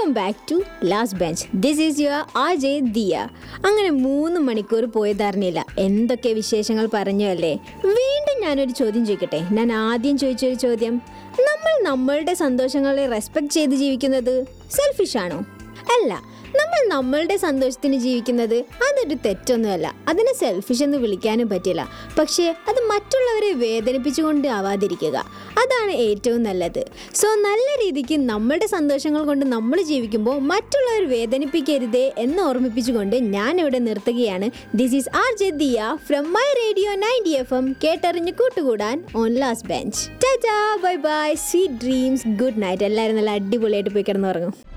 welcome back to last bench this is your R J Diya അങ്ങനെ മൂന്ന് മണിക്കൂർ പോയതറിഞ്ഞില്ല എന്തൊക്കെ വിശേഷങ്ങൾ പറഞ്ഞു അല്ലേ വീണ്ടും ഞാനൊരു ചോദ്യം ചോദിക്കട്ടെ ഞാൻ ആദ്യം ചോദിച്ചൊരു ചോദ്യം നമ്മൾ നമ്മളുടെ സന്തോഷങ്ങളെ റെസ്പെക്ട് ചെയ്ത് ജീവിക്കുന്നത് സെൽഫിഷ് ആണോ അല്ല നമ്മൾ നമ്മളുടെ സന്തോഷത്തിന് ജീവിക്കുന്നത് അതൊരു തെറ്റൊന്നുമല്ല അതിനെ സെൽഫിഷ് എന്ന് വിളിക്കാനും പറ്റില്ല പക്ഷേ അത് മറ്റുള്ളവരെ വേദനിപ്പിച്ചുകൊണ്ട് ആവാതിരിക്കുക അതാണ് ഏറ്റവും നല്ലത് സോ നല്ല രീതിക്ക് നമ്മളുടെ സന്തോഷങ്ങൾ കൊണ്ട് നമ്മൾ ജീവിക്കുമ്പോൾ മറ്റുള്ളവർ വേദനിപ്പിക്കരുതേ എന്ന് ഓർമ്മിപ്പിച്ചുകൊണ്ട് ഞാൻ ഇവിടെ നിർത്തുകയാണ് this is R J Diya from my radio ninety F M കേട്ടറിഞ്ഞ് കൂട്ടുകൂടാൻ on last bench tata bye bye sweet dreams good night എല്ലാവരും നല്ല അടിപൊളിയായിട്ട് പോയി കിടന്നുറങ്ങും